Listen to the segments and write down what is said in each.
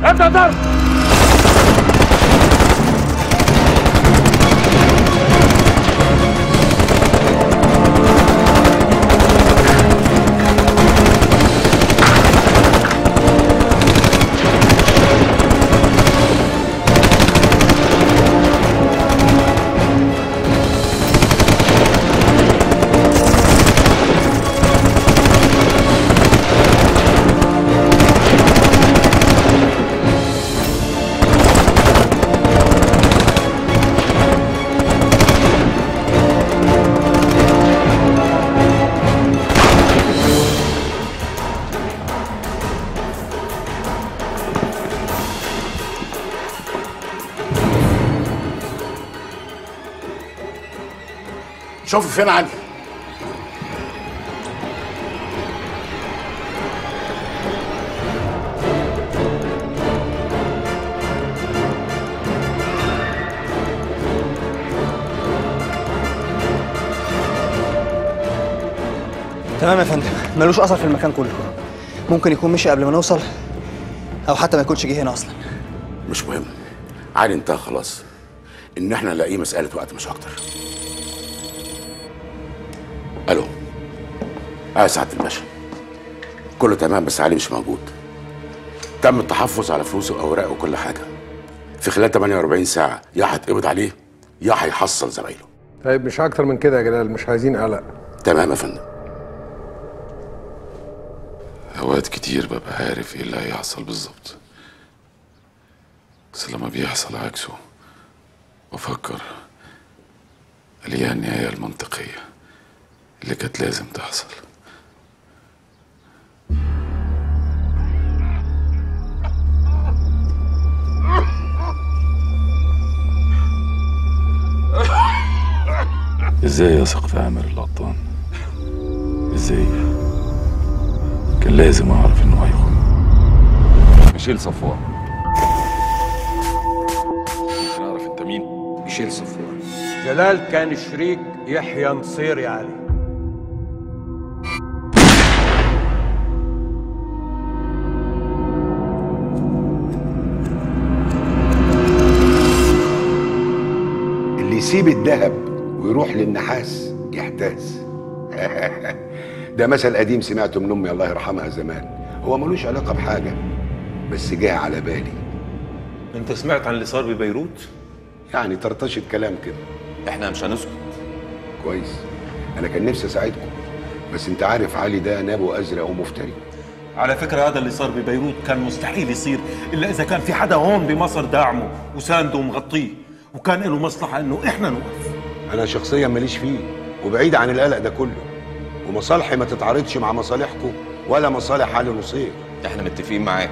ابدا ضرب شوف فين علي تمام يا فندم ملوش اثر في المكان كله ممكن يكون مشي قبل ما نوصل او حتى ما يكونش جه هنا اصلا مش مهم علي انتهى خلاص ان احنا نلاقيه مساله وقت مش اكتر الو اه سعاده الباشا كله تمام بس علي مش موجود تم التحفظ على فلوسه واوراقه وكل حاجه في خلال 48 ساعه يا هيتقبض عليه يا هيحصل زمايله طيب مش اكتر من كده يا جلال مش عايزين قلق تمام يا فندم اوقات كتير ببقى عارف ايه اللي هيحصل بالظبط بس لما بيحصل عكسه بفكر الاقيها النهاية المنطقية اللي كانت لازم تحصل ازاي يثق في عامر القطان ازاي كان لازم اعرف انه هيخون ميشيل صفوان ممكن اعرف انت مين ميشيل صفوان جلال كان شريك يحيى نصير يا علي اللي يسيب الذهب ويروح للنحاس يحتاس ده مثل قديم سمعته من امي الله يرحمها زمان هو ملوش علاقه بحاجه بس جه على بالي انت سمعت عن اللي صار ببيروت يعني طرطشه كلام كده احنا مش هنسكت كويس انا كان نفسي اساعدكم بس انت عارف علي ده نابو ازرق ومفتري على فكرة هذا اللي صار ببيروت كان مستحيل يصير إلا إذا كان في حدا هون بمصر داعمه وسانده ومغطيه وكان له مصلحة إنه إحنا نوقف انا شخصيا ماليش فيه وبعيد عن القلق ده كله ومصالحي ما تتعارضش مع مصالحكم ولا مصالح علي نصير احنا متفقين معاك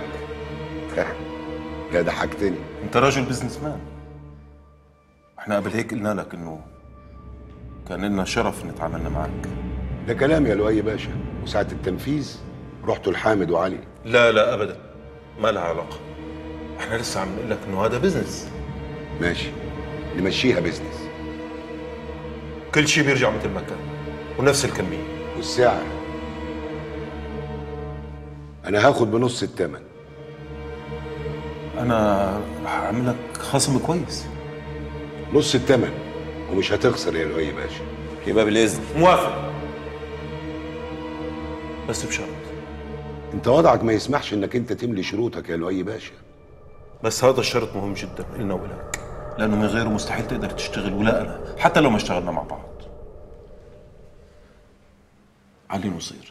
لا ضحكتني أنت راجل بزنس مان إحنا قبل هيك قلنا لك إنه كان لنا شرف إن تعاملنا معك ده كلام يا لؤي باشا وساعة التنفيذ رحتوا لحامد وعلي لا لا أبدا ما لها علاقة إحنا لسه عم نقول لك إنه هذا بزنس ماشي نمشيها بيزنس كل شيء بيرجع مثل ما كان ونفس الكمية والسعر انا هاخد بنص الثمن أنا رح أعمل لك خصم كويس نص الثمن ومش هتخسر يا لؤي باشا يبقى بالاذن موافق بس بشرط انت وضعك ما يسمحش انك انت تملي شروطك يا لؤي باشا بس هذا الشرط مهم جدا إلنا ولك لأنه من غيره مستحيل تقدر تشتغل ولا أنا حتى لو ما اشتغلنا مع بعض علي نصير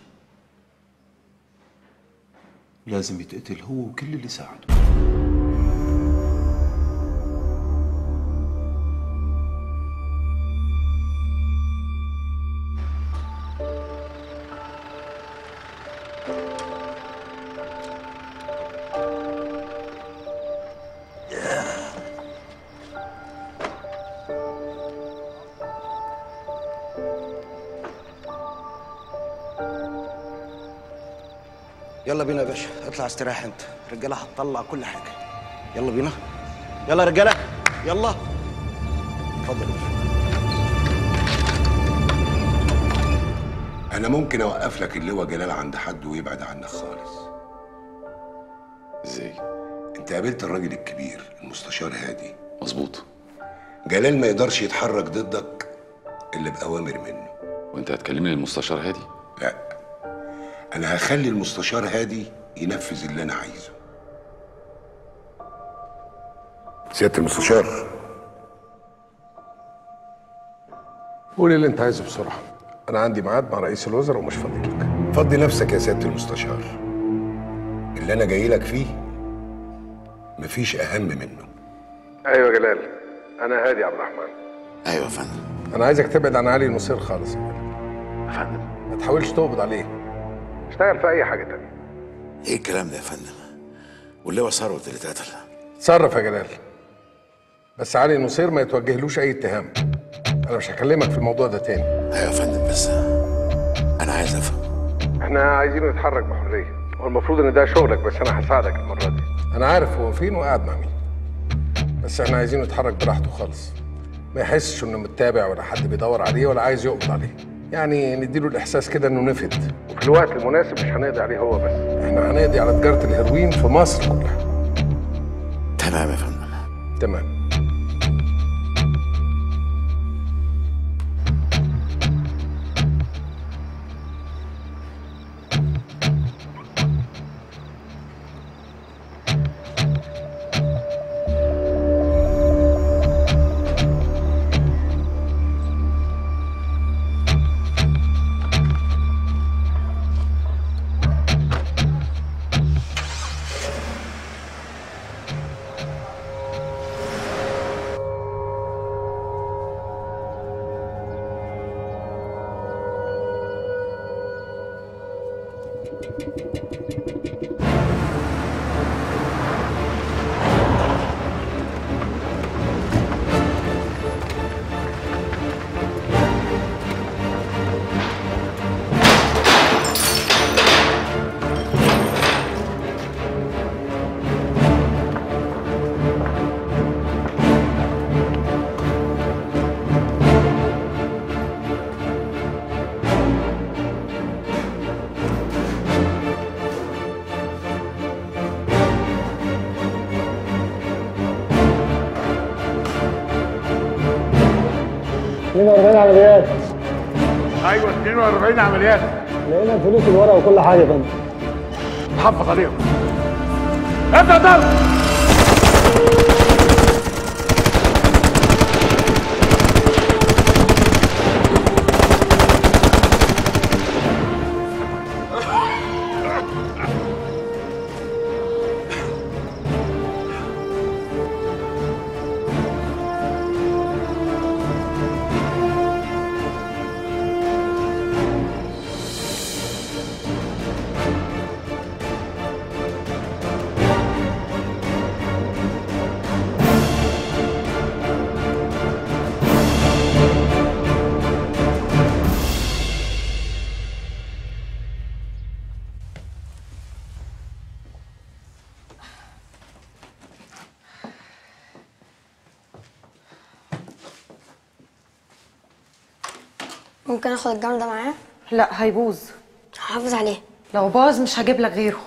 لازم يتقتل هو وكل اللي ساعده يلا بينا يا باشا اطلع استريح انت الرجاله هتطلع كل حاجه يلا بينا يلا يا رجاله يلا اتفضل يا باشا انا ممكن اوقف لك اللواء جلال عند حد ويبعد عنك خالص ازاي انت قابلت الراجل الكبير المستشار هادي مظبوط جلال ما يقدرش يتحرك ضدك الا باوامر منه وانت هتكلمني المستشار هادي لا انا هخلي المستشار هادي ينفذ اللي انا عايزه سياده المستشار قول اللي انت عايزه بسرعه انا عندي ميعاد مع رئيس الوزراء ومش فاضي لك فضي نفسك يا سياده المستشار اللي انا جاي لك فيه مفيش اهم منه ايوه يا جلال انا هادي عبد الرحمن ايوه يا فندم انا عايزك تبعد عن علي نصير خالص يا جلال يا فندم ما تحاولش تقبض عليه اشتغل في اي حاجه تانية ايه الكلام ده يا فندم واللواء ثروت اللي اتقتل تصرف يا جلال بس علي نصير ما يتوجهلوش اي اتهام انا مش هكلمك في الموضوع ده تاني ايوه يا فندم بس انا عايز افهم احنا عايزينه يتحرك بحريه هو المفروض ان ده شغلك بس انا هساعدك المره دي انا عارف هو فين وقاعد مع مين بس احنا عايزينه يتحرك براحته خالص ما يحسش انه متابع ولا حد بيدور عليه ولا عايز يقبض عليه يعني نديله الاحساس كده انه نفد وفي الوقت المناسب مش هنقضي عليه هو بس احنا هنقضي على تجاره الهيروين في مصر كلها تمام يا فندم تمام عمليات ايوه 42 عمليات لقينا الفلوس الورق وكل حاجه يا فندم حافظ عليهم ابدا ضرب ممكن اخد الجرم ده معايا لا هيبوظ هحافظ عليه لو باظ مش هجيب لك غيره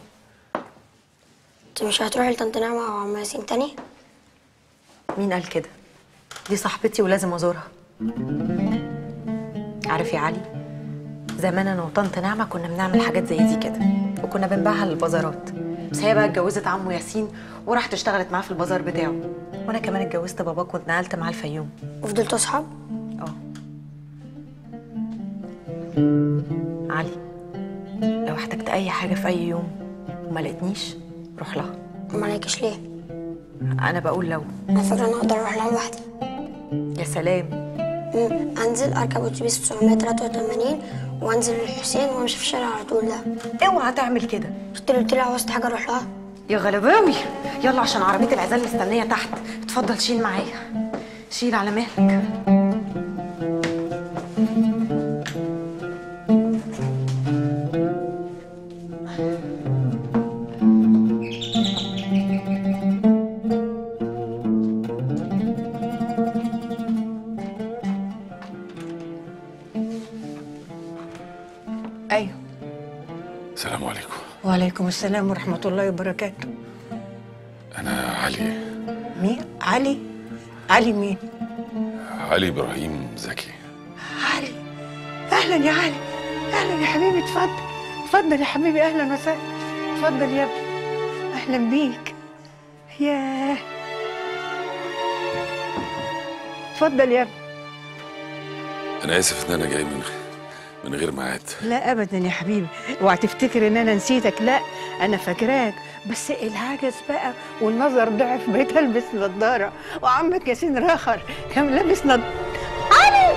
انت مش هتروحي لطنط نعمة او عم ياسين تاني مين قال كده دي صاحبتي ولازم ازورها عارف يا علي زمان انا وطنط نعمة كنا بنعمل حاجات زي دي كده وكنا بنبيعها للبازارات بس هي بقى اتجوزت عمو ياسين وراحت اشتغلت معاه في البازار بتاعه وانا كمان اتجوزت باباك واتنقلت معاه الفيوم وفضلتوا اصحاب اه علي لو احتجت اي حاجه في اي يوم وما لقيتنيش روح لها وما عليكش ليه انا بقول لو انا فاكره انا اقدر اروح لها لوحدي يا سلام مم، انزل اركب اتوبيس 983 وانزل الحسين وامشي في الشارع على طول ده اوعى تعمل كده قلت له قلت لها عاوزت حاجه اروح لها يا غلباوي يلا عشان عربيه العزال مستنيه تحت اتفضل شيل معايا شيل على مهلك السلام عليكم وعليكم السلام ورحمة الله وبركاته انا علي مين علي علي مين علي ابراهيم زكي علي اهلا يا علي اهلا يا حبيبي اتفضل اتفضل يا حبيبي اهلا وسهلا اتفضل يا ابني اهلا بيك ياه اتفضل يا ابني انا اسف ان انا جاي من من غير ميعاد لا ابدا يا حبيبي اوعى تفتكر ان انا نسيتك لا انا فاكراك بس العجز بقى والنظر ضعف بقيت البس نظاره وعمك ياسين راخر كان لابس نظاره علي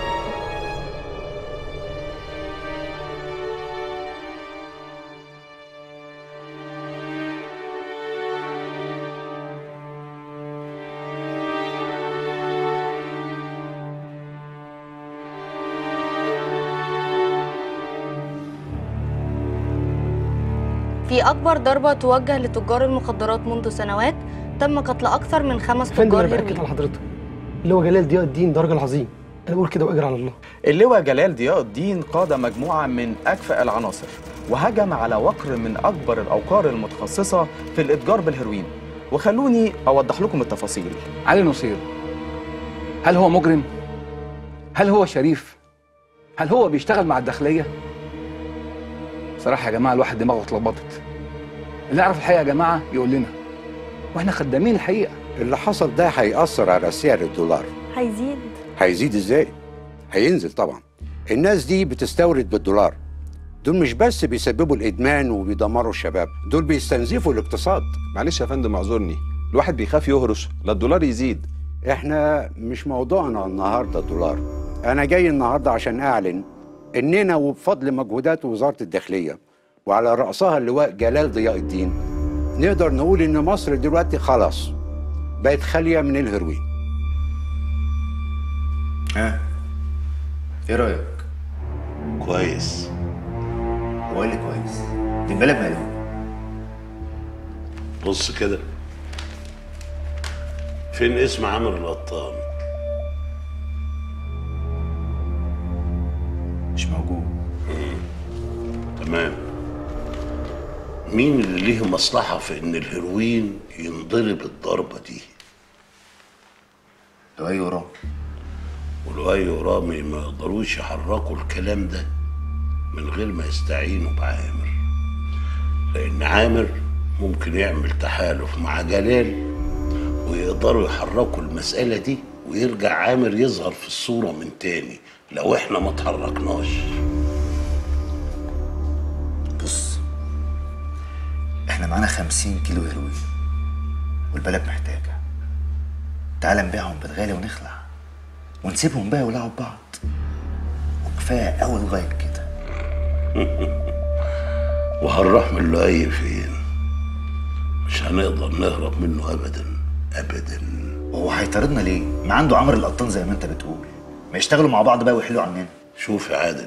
في أكبر ضربة توجه لتجار المخدرات منذ سنوات تم قتل أكثر من خمس فندم تجار انا باكد هيروين على حضرتك اللي هو جلال ضياء الدين ده راجل عظيم انا بقول كده واجر على الله اللواء جلال ضياء الدين قاد مجموعة من أكفأ العناصر وهجم على وقر من أكبر الأوقار المتخصصة في الإتجار بالهيروين وخلوني أوضح لكم التفاصيل علي نصير هل هو مجرم؟ هل هو شريف؟ هل هو بيشتغل مع الداخلية؟ صراحة يا جماعة الواحد دماغه اتلخبطت اللي يعرف الحقيقة يا جماعة يقول لنا واحنا خدامين الحقيقة اللي حصل ده هيأثر على سعر الدولار هيزيد هيزيد ازاي؟ هينزل طبعا الناس دي بتستورد بالدولار دول مش بس بيسببوا الادمان وبيدمروا الشباب دول بيستنزفوا الاقتصاد معلش يا فندم اعذرني الواحد بيخاف يهرش لا الدولار يزيد احنا مش موضوعنا النهارده الدولار انا جاي النهارده عشان اعلن اننا وبفضل مجهودات وزاره الداخليه وعلى راسها اللواء جلال ضياء الدين نقدر نقول ان مصر دلوقتي خلاص بقت خاليه من الهيروين ها ايه رايك كويس هو اللي كويس دي بالك ماله بص كده فين اسم عمرو القطان مش موجود تمام مين اللي ليه مصلحة في إن الهيروين ينضرب الضربة دي؟ لؤي ورامي ولؤي ورامي ما يقدروش يحركوا الكلام ده من غير ما يستعينوا بعامر لأن عامر ممكن يعمل تحالف مع جلال ويقدروا يحركوا المسألة دي ويرجع عامر يظهر في الصورة من تاني لو احنا ما اتحركناش بص احنا معانا خمسين كيلو هيروين والبلد محتاجة تعال نبيعهم بالغالي ونخلع ونسيبهم بقى يولعوا ببعض وكفاية أوي لغاية كده وهنروح من لؤي فين مش هنقدر نهرب منه ابدا ابدا وهو هيطاردنا ليه؟ ما عنده عمرو القطان زي ما انت بتقول ما يشتغلوا مع بعض بقى ويحلوا عننا شوف يا عادل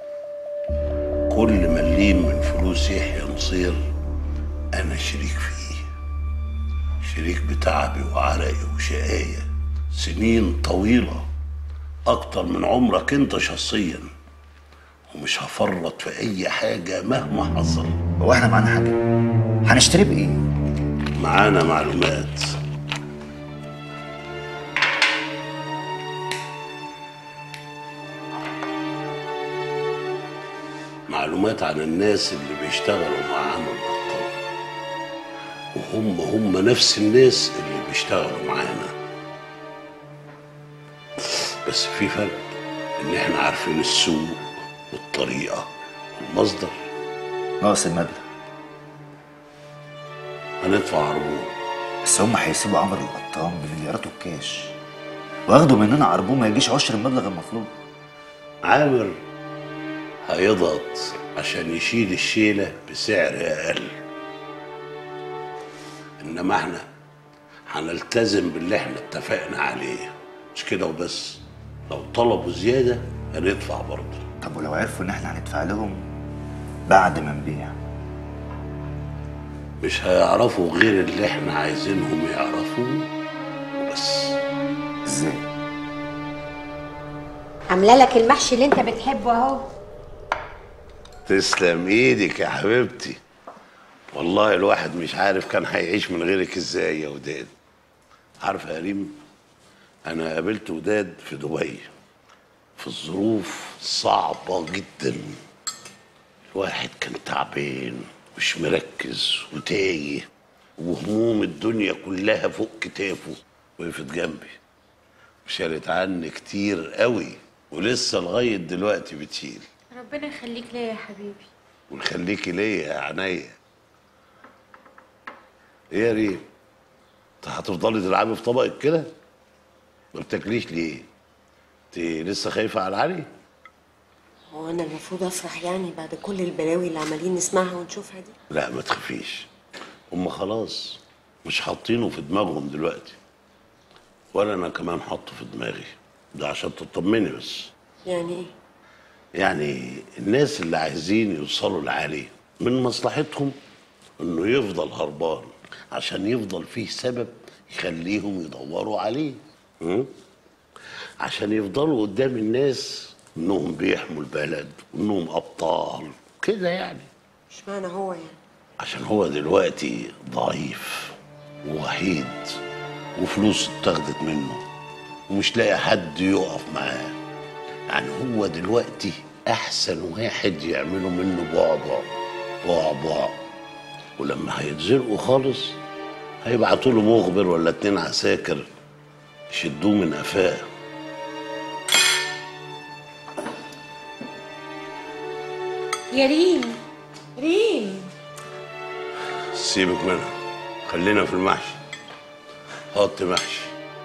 كل مليم من فلوس يحيى نصير انا شريك فيه شريك بتعبي وعرقي وشقاية سنين طويلة أكتر من عمرك أنت شخصيا ومش هفرط في أي حاجة مهما حصل هو احنا معانا حاجة هنشتري بإيه؟ معانا معلومات معلومات عن الناس اللي بيشتغلوا مع عمرو البطال وهم هم نفس الناس اللي بيشتغلوا معانا بس في فرق ان احنا عارفين السوق والطريقة والمصدر ناقص المبلغ هندفع عربون بس هم هيسيبوا عمرو القطان بمليارات الكاش واخدوا مننا عربون ما يجيش عشر المبلغ المطلوب عامر هيضغط عشان يشيل الشيلة بسعر أقل إنما احنا هنلتزم باللي احنا اتفقنا عليه مش كده وبس لو طلبوا زيادة هندفع برضه طب ولو عرفوا ان احنا هندفع لهم بعد ما نبيع مش هيعرفوا غير اللي احنا عايزينهم يعرفوه وبس ازاي عامله لك المحشي اللي انت بتحبه اهو تسلم ايدك يا حبيبتي والله الواحد مش عارف كان هيعيش من غيرك ازاي يا وداد عارفه يا ريم انا قابلت وداد في دبي في الظروف صعبه جدا الواحد كان تعبان مش مركز وتايه وهموم الدنيا كلها فوق كتافه وقفت جنبي وشالت عني كتير قوي ولسه لغايه دلوقتي بتشيل ربنا يخليك ليا يا حبيبي ويخليكي ليا يا عينيا ايه يا ريم انت هتفضلي تلعبي في طبقك كده ما بتاكليش ليه انت لسه خايفه على علي هو انا المفروض افرح يعني بعد كل البلاوي اللي عمالين نسمعها ونشوفها دي لا ما تخافيش هم خلاص مش حاطينه في دماغهم دلوقتي ولا انا كمان حاطه في دماغي ده عشان تطمني بس يعني ايه يعني الناس اللي عايزين يوصلوا لعلي من مصلحتهم انه يفضل هربان عشان يفضل فيه سبب يخليهم يدوروا عليه م? عشان يفضلوا قدام الناس انهم بيحموا البلد وانهم ابطال كده يعني مش معنى هو يعني عشان هو دلوقتي ضعيف ووحيد وفلوس اتاخدت منه ومش لاقي حد يقف معاه يعني هو دلوقتي احسن واحد يعملوا منه بعبع بعبع ولما هيتزرقوا خالص هيبعتوا له مخبر ولا اتنين عساكر يشدوه من قفاه يا ريم ريم سيبك منها خلينا في المحشي حط محشي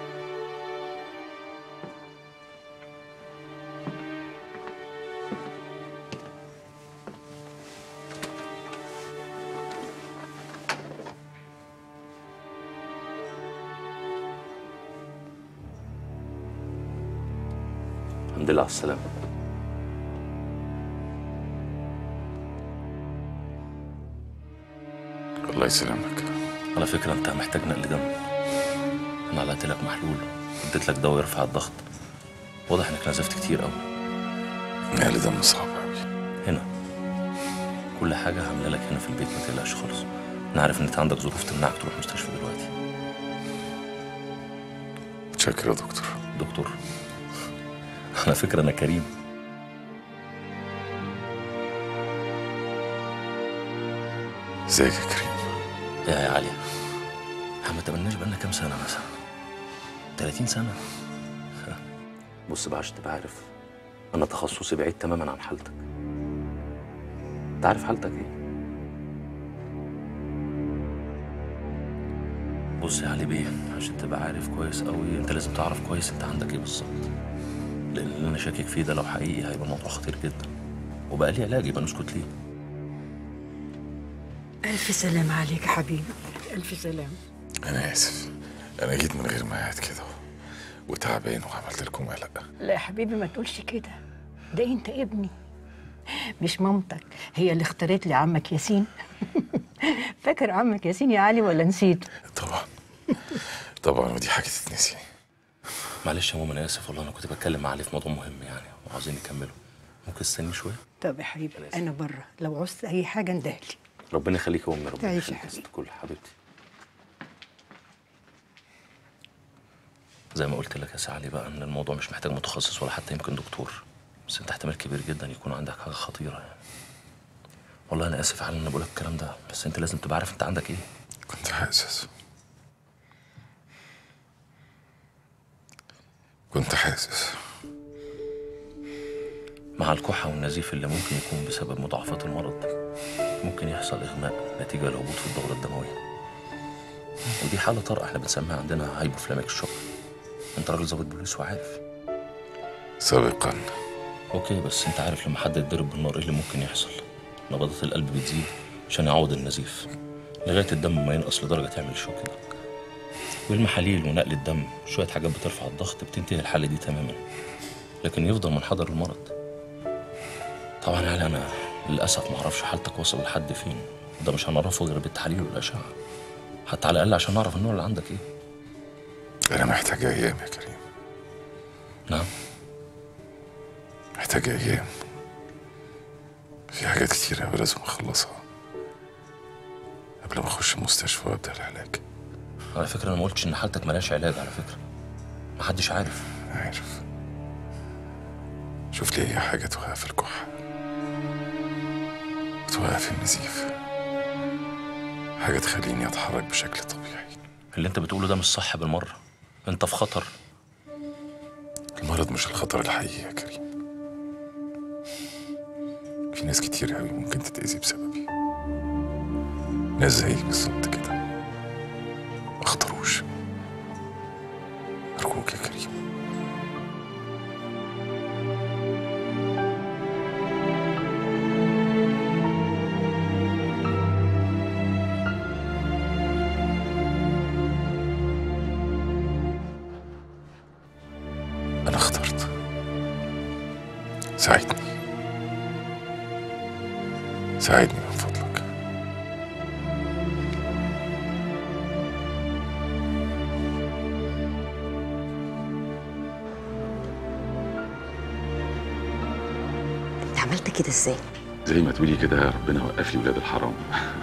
الحمد لله على السلامة الله يسلمك على فكرة أنت محتاج نقل دم أنا علقت لك محلول اديت لك دواء يرفع الضغط واضح إنك نزفت كتير أوي نقل دم صعب أوي هنا كل حاجة هعملها لك هنا في البيت ما تقلقش خالص أنا عارف إن أنت عندك ظروف تمنعك تروح مستشفى دلوقتي متشكر يا دكتور دكتور على فكرة أنا كريم ازيك يا كريم يا يا علي احنا ما تقابلناش بقالنا كام سنة مثلا 30 سنة بص بقى عشان تبقى عارف أنا تخصصي بعيد تماما عن حالتك أنت عارف حالتك إيه؟ بص يا علي بيه عشان تبقى عارف كويس قوي أنت لازم تعرف كويس أنت عندك إيه بالظبط لأن اللي أنا شاكك فيه ده لو حقيقي هيبقى موضوع خطير جدا وبقى لي علاج يبقى نسكت ليه ألف سلام عليك يا حبيبي ألف سلام أنا آسف أنا جيت من غير ميعاد كده وتعبان وعملت لكم قلق لا يا حبيبي ما تقولش كده ده انت ابني مش مامتك هي اللي اختارت لي عمك ياسين فاكر عمك ياسين يا علي ولا نسيته طبعا ودي حاجة تتنسي معلش يا ماما أنا آسف والله أنا كنت بتكلم مع علي في موضوع مهم يعني وعاوزين نكمله ممكن تستني شوية طب يا حبيبي انا بره لو عوزت اي حاجه اندهلي ربنا يخليك يا أمي ربنا تعيش يا يخليك حبيبي. كل حبيبتي زي ما قلت لك يا سي علي بقى ان الموضوع مش محتاج متخصص ولا حتى يمكن دكتور بس انت احتمال كبير جدا يكون عندك حاجه خطيره يعني والله انا اسف على ان بقول لك الكلام ده بس انت لازم تبقى عارف انت عندك ايه كنت حاسس كنت حاسس مع الكحة والنزيف اللي ممكن يكون بسبب مضاعفات المرض ممكن يحصل إغماء نتيجة لهبوط في الدورة الدموية ودي حالة طارئة احنا بنسميها عندنا هايبوفلاميك شوك انت راجل ضابط بوليس وعارف سابقا اوكي بس انت عارف لما حد يتضرب بالنار ايه اللي ممكن يحصل نبضات القلب بتزيد عشان يعوض النزيف لغاية الدم ما ينقص لدرجة تعمل الشوك ده والمحاليل ونقل الدم شوية حاجات بترفع الضغط بتنتهي الحالة دي تماما لكن يفضل منحدر المرض طبعا يعني انا للاسف ما اعرفش حالتك وصل لحد فين وده مش هنعرفه غير بالتحاليل والاشعه حتى على الاقل عشان نعرف النوع اللي عندك ايه أنا محتاج أيام يا كريم نعم محتاج أيام في حاجات كتير أوي لازم أخلصها قبل ما اخش المستشفى وابدا العلاج على فكره انا ما قلتش ان حالتك ملهاش علاج على فكره محدش عارف عارف شوف لي اي حاجه توقف الكحه وتوقف النزيف حاجه تخليني اتحرك بشكل طبيعي اللي انت بتقوله ده مش صح بالمره انت في خطر المرض مش الخطر الحقيقي يا كريم في ناس كتير قوي ممكن تتأذي بسببي ناس زيك بالظبط كده ما اختاروش أرجوك يا كريم أنا اخترت ساعدني ساعدني من فضلك انت عملت كده ازاي؟ زي ما تقولي كده ربنا وقف لي ولاد الحرام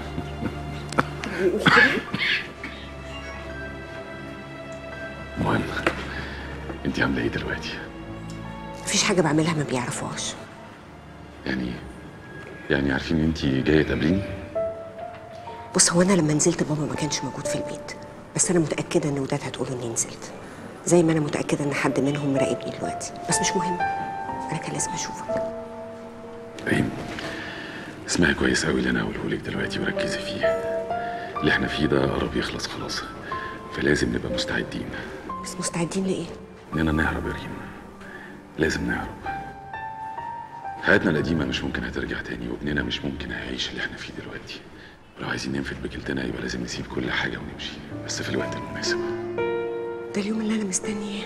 المهم انت عامله ايه دلوقتي مفيش حاجه بعملها ما بيعرفوهاش يعني يعني عارفين ان انت جايه تقابليني بص هو انا لما نزلت بابا ما كانش موجود في البيت بس انا متاكده ان وداد هتقولوا اني نزلت زي ما انا متاكده ان حد منهم مراقبني دلوقتي بس مش مهم انا كان لازم اشوفك ريم اسمعي كويس قوي اللي انا هقوله لك دلوقتي وركزي فيه اللي احنا فيه ده قرب يخلص خلاص فلازم نبقى مستعدين بس مستعدين لايه اننا نهرب يا ريم لازم نهرب حياتنا القديمة مش ممكن هترجع تاني وابننا مش ممكن هيعيش اللي احنا فيه دلوقتي ولو عايزين ننفد بجلدنا يبقى لازم نسيب كل حاجة ونمشي بس في الوقت المناسب ده اليوم اللي انا مستنياه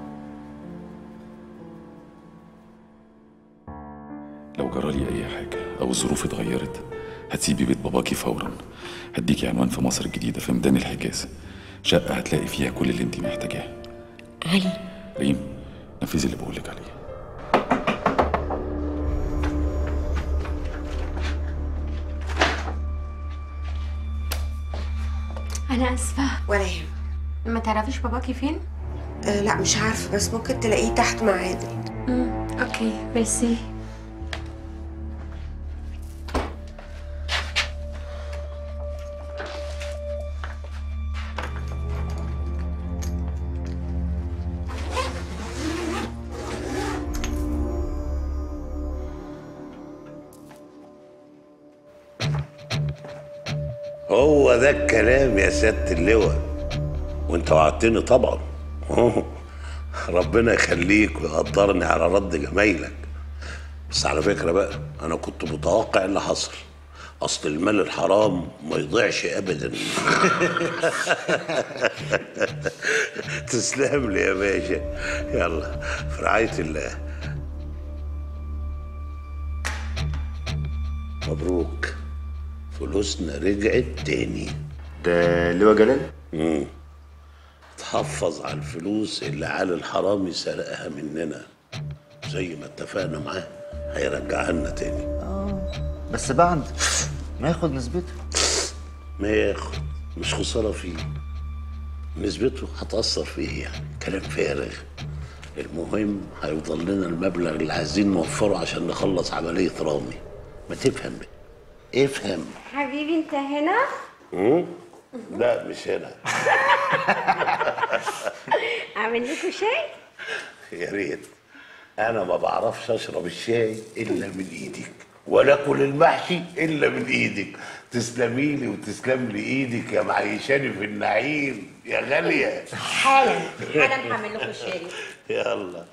لو جرالي أي حاجة أو الظروف اتغيرت هتسيبي بيت باباكي فورا هديكي عنوان في مصر الجديدة في ميدان الحجاز شقة هتلاقي فيها كل اللي انت محتاجاه علي ريم نفذي اللي بقولك عليه انا اسفه ولا يهم ما تعرفيش باباكي فين؟ آه لا مش عارفه بس ممكن تلاقيه تحت مع عادل امم اوكي ميرسي هو ده الكلام يا سيادة اللواء وانت وعدتني طبعا أوه. ربنا يخليك ويقدرني على رد جمايلك بس على فكرة بقى أنا كنت متوقع اللي حصل أصل المال الحرام ما يضيعش أبدا تسلم لي يا باشا يلا في رعاية الله مبروك فلوسنا رجعت تاني ده لواء جلال؟ امم تحفظ على الفلوس اللي علي الحرامي سرقها مننا زي ما اتفقنا معاه هيرجعها لنا تاني بس بعد ما ياخد نسبته ما ياخد مش خسارة فيه نسبته هتأثر فيه يعني كلام فارغ المهم هيفضل لنا المبلغ اللي عايزين نوفره عشان نخلص عملية رامي ما تفهم بقى افهم حبيبي انت هنا؟ مم؟ لا مش هنا اعمل لكم شاي؟ يا ريت انا ما بعرفش اشرب الشاي الا من ايدك ولا اكل المحشي الا من ايدك تسلمي لي وتسلم لي ايدك يا معيشاني في النعيم يا غاليه حالا حالا هعمل لكم الشاي يلا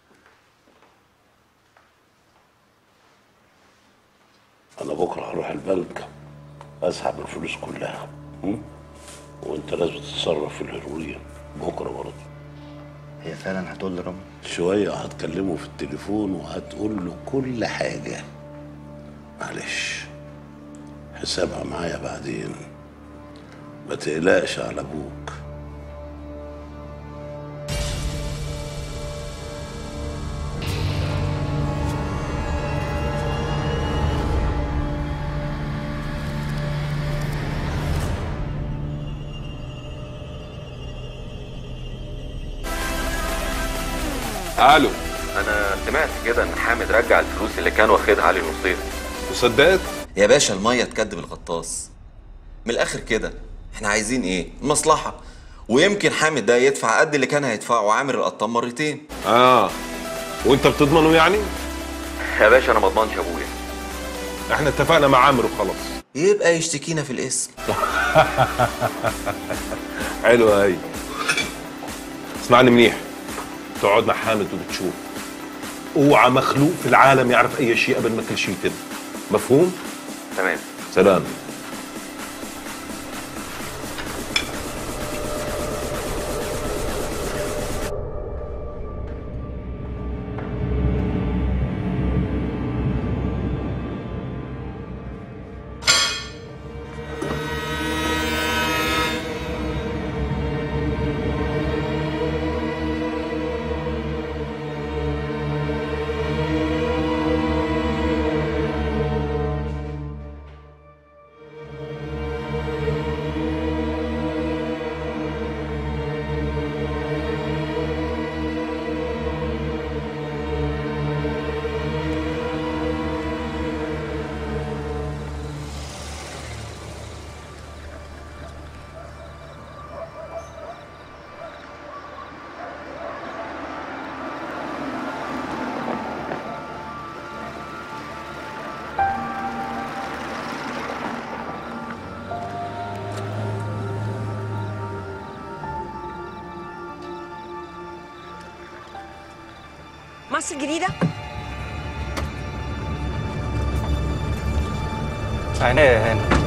انا بكره هروح البنك اسحب الفلوس كلها م? وانت لازم تتصرف في الهيروين بكره برضه هي فعلا هتقول لرامي شويه هتكلمه في التليفون وهتقول له كل حاجه معلش حسابها معايا بعدين ما تقلقش على ابوك الو انا سمعت كده ان حامد رجع الفلوس اللي كان واخدها علي نصير وصدقت يا باشا الميه تكدب الغطاس من الاخر كده احنا عايزين ايه المصلحه ويمكن حامد ده يدفع قد اللي كان هيدفعه عامر القطان مرتين اه وانت بتضمنه يعني يا باشا انا ما اضمنش ابويا احنا اتفقنا مع عامر وخلاص يبقى يشتكينا في الاسم حلوة هي اسمعني منيح تقعد مع حامد وبتشوف اوعى مخلوق في العالم يعرف اي شيء قبل ما كل شيء يتم مفهوم تمام سلام مصر الجديدة عينيا يا هاني